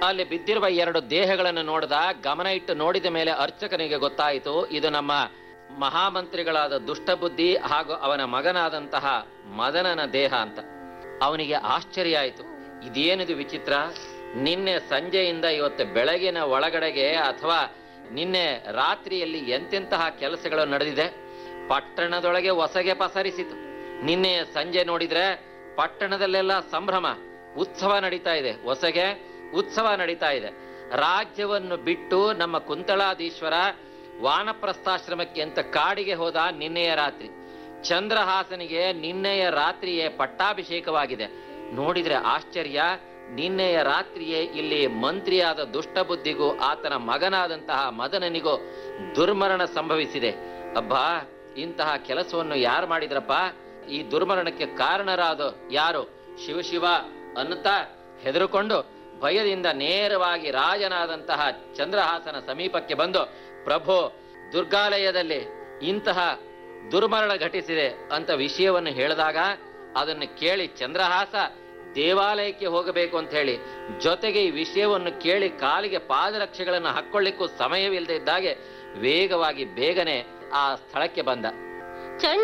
ಅಲ್ಲಿ ಬಿದ್ದಿರುವ ಎರಡು ದೇಹಗಳನ್ನು ನೋಡಿದ ಗಮನ ಇಟ್ಟು ನೋಡಿದ ಮೇಲೆ ಅರ್ಚಕನಿಗೆ ಗೊತ್ತಾಯಿತು ಇದು ನಮ್ಮ ಮಹಾಮಂತ್ರಿಗಳಾದ ದುಷ್ಟಬುದ್ಧಿ ಹಾಗೂ ಅವನ ಮಗನಾದಂತಹ ಮದನನ ದೇಹ ಅಂತ ಅವನಿಗೆ ಆಶ್ಚರ್ಯ ಆಯಿತು ಇದೇನಿದು ವಿಚಿತ್ರ ನಿನ್ನೆ ಸಂಜೆಯಿಂದ ಇವತ್ತು ಬೆಳಗಿನ ಒಳಗಡೆಗೆ ಅಥವಾ ನಿನ್ನೆ ರಾತ್ರಿಯಲ್ಲಿ ಎಂತೆಂತಹ ಕೆಲಸಗಳು ನಡೆದಿದೆ ಪಟ್ಟಣದೊಳಗೆ ಹೊಸಗೆ ಪಸರಿಸಿತು ನಿನ್ನೆ ಸಂಜೆ ನೋಡಿದ್ರೆ ಪಟ್ಟಣದಲ್ಲೆಲ್ಲ ಸಂಭ್ರಮ ಉತ್ಸವ ನಡೀತಾ ಇದೆ ಹೊಸಗೆ ಉತ್ಸವ ನಡೀತಾ ಇದೆ ರಾಜ್ಯವನ್ನು ಬಿಟ್ಟು ನಮ್ಮ ಕುಂತಳಾದೀಶ್ವರ ವಾನಪ್ರಸ್ಥಾಶ್ರಮಕ್ಕೆ ಅಂತ ಕಾಡಿಗೆ ಹೋದ ನಿನ್ನೆಯ ರಾತ್ರಿ ಚಂದ್ರಹಾಸನಿಗೆ ನಿನ್ನೆಯ ರಾತ್ರಿಯೇ ಪಟ್ಟಾಭಿಷೇಕವಾಗಿದೆ ನೋಡಿದ್ರೆ ಆಶ್ಚರ್ಯ ನಿನ್ನೆಯ ರಾತ್ರಿಯೇ ಇಲ್ಲಿ ಮಂತ್ರಿಯಾದ ದುಷ್ಟಬುದ್ಧಿಗೂ ಆತನ ಮಗನಾದಂತಹ ಮದನನಿಗೂ ದುರ್ಮರಣ ಸಂಭವಿಸಿದೆ ಅಬ್ಬಾ ಇಂತಹ ಕೆಲಸವನ್ನು ಯಾರು ಮಾಡಿದ್ರಪ್ಪ ಈ ದುರ್ಮರಣಕ್ಕೆ ಕಾರಣರಾದ ಯಾರು ಶಿವ ಶಿವ ಅನ್ನುತ್ತಾ ಹೆದರುಕೊಂಡು ಭಯದಿಂದ ನೇರವಾಗಿ ರಾಜನಾದಂತಹ ಚಂದ್ರಹಾಸನ ಸಮೀಪಕ್ಕೆ ಬಂದು ಪ್ರಭು ದುರ್ಗಾಲಯದಲ್ಲಿ ಇಂತಹ ದುರ್ಮರಣ ಘಟಿಸಿದೆ ಅಂತ ವಿಷಯವನ್ನು ಹೇಳಿದಾಗ ಅದನ್ನು ಕೇಳಿ ಚಂದ್ರಹಾಸ ದೇವಾಲಯಕ್ಕೆ ಹೋಗಬೇಕು ಅಂತ ಹೇಳಿ ಜೊತೆಗೆ ಈ ವಿಷಯವನ್ನು ಕೇಳಿ ಕಾಲಿಗೆ ಪಾದರಕ್ಷೆಗಳನ್ನು ಹಾಕೊಳ್ಳಿಕ್ಕೂ ಸಮಯವಿಲ್ಲದೆ ಇದ್ದಾಗೆ ವೇಗವಾಗಿ ಬೇಗನೆ ಆ ಸ್ಥಳಕ್ಕೆ ಬಂದ ಚಂಡ